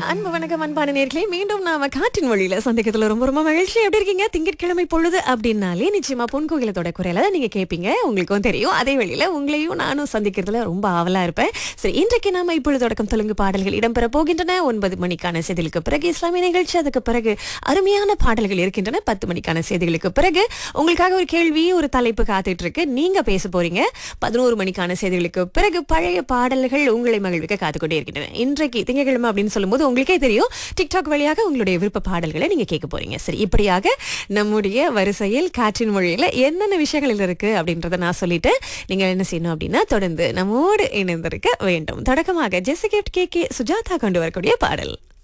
அன்பு வணக்கம் அன்பான நேர்களே மீண்டும் நாம காற்றின் மொழியில சந்திக்கிறதுல ரொம்ப ரொம்ப மகிழ்ச்சி எப்படி இருக்கீங்க திங்கட்கிழமை பொழுது அப்படின்னாலே நிச்சயமா பொன் கோகிலத்தோட குறையில தான் நீங்க கேட்பீங்க உங்களுக்கும் தெரியும் அதே வழியில உங்களையும் நானும் சந்திக்கிறதுல ரொம்ப ஆவலா இருப்பேன் சரி இன்றைக்கு நாம இப்பொழுது தொடக்கம் தெலுங்கு பாடல்கள் இடம்பெற போகின்றன ஒன்பது மணிக்கான செய்திகளுக்கு பிறகு இஸ்லாமிய நிகழ்ச்சி அதுக்கு பிறகு அருமையான பாடல்கள் இருக்கின்றன பத்து மணிக்கான செய்திகளுக்கு பிறகு உங்களுக்காக ஒரு கேள்வி ஒரு தலைப்பு காத்துட்டு இருக்கு நீங்க பேச போறீங்க பதினோரு மணிக்கான செய்திகளுக்கு பிறகு பழைய பாடல்கள் உங்களை மகிழ்விக்க காத்துக்கொண்டே இருக்கின்றன இன்றைக்கு திங்கட்கிழமை அப்படின்னு சொல்லும்போது உங்களுக்கே தெரியும் டிக்டாக் வழியாக உங்களுடைய விருப்ப பாடல்களை நீங்க கேட்க போறீங்க சரி இப்படியாக நம்முடைய வரிசையில் காற்றின் மொழியில என்னென்ன விஷயங்கள் இருக்கு அப்படின்றத நான் சொல்லிட்டு நீங்க என்ன செய்யணும் அப்படின்னா தொடர்ந்து நம்மோடு இணைந்திருக்க வேண்டும் தொடக்கமாக ஜெசி கிஃப்ட் கே கே சுஜாதா கொண்டு வரக்கூடிய பாடல்